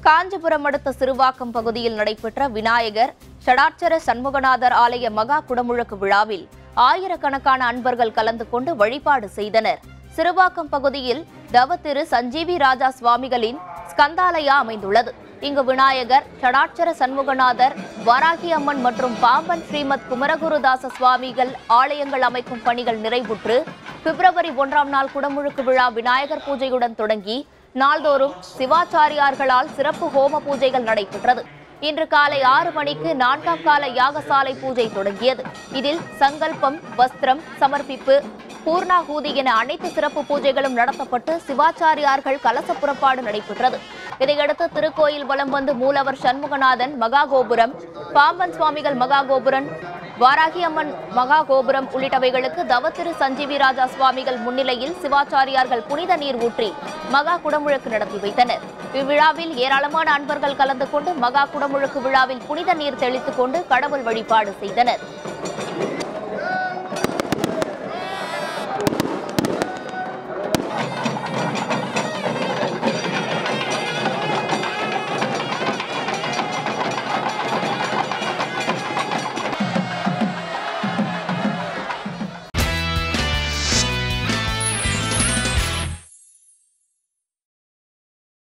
காஞ்சிபுரம் அடுத்த சிறுவாக்கம் பகுதியில் நடைபெற்ற விநாயகர் ஷடாட்சர சண்முகநாதர் ஆலய மகா குடமுழக்கு விழாவில் ஆயிரக்கணக்கான அன்பர்கள் கலந்து கொண்டு வழிபாடு செய்தனர் சிறுவாக்கம் பகுதியில் தவ திரு சஞ்சீவி ராஜா சுவாமிகளின் ஸ்கந்தாலயா அமைந்துள்ளது இங்கு விநாயகர் ஷடாட்சர சண்முகநாதர் வாராகி அம்மன் மற்றும் பாம்பன் ஸ்ரீமத் குமரகுருதாச சுவாமிகள் ஆலயங்கள் அமைக்கும் பணிகள் நிறைவுற்று பிப்ரவரி ஒன்றாம் நாள் குடமுழுக்கு விழா விநாயகர் பூஜையுடன் தொடங்கி நாள்தோறும் சிவாச்சாரியார்களால் சிறப்பு ஹோம பூஜைகள் நடைபெற்றது இன்று காலை ஆறு மணிக்கு நான்காம் கால யாகசாலை பூஜை தொடங்கியது இதில் சங்கல்பம் வஸ்திரம் சமர்ப்பிப்பு பூர்ணாகூதி என அனைத்து சிறப்பு பூஜைகளும் நடத்தப்பட்டு சிவாச்சாரியார்கள் கலச புறப்பாடு நடைபெற்றது இதையடுத்து திருக்கோயில் வலம் வந்து மூலவர் சண்முகநாதன் மகா கோபுரம் பாம்பன் சுவாமிகள் மகா கோபுரம் வாராகி அம்மன் மகா கோபுரம் உள்ளிட்டவைகளுக்கு தவத்திரு சஞ்சீவி ராஜா சுவாமிகள் முன்னிலையில் சிவாச்சாரியார்கள் புனித நீர் ஊற்றி மகா குடமுழக்கு நடத்தி வைத்தனர் இவ்விழாவில் ஏராளமான அன்பர்கள் கலந்து கொண்டு மகா குடமுழக்கு விழாவில் புனித நீர் தெளித்துக் கொண்டு கடவுள் வழிபாடு செய்தனர்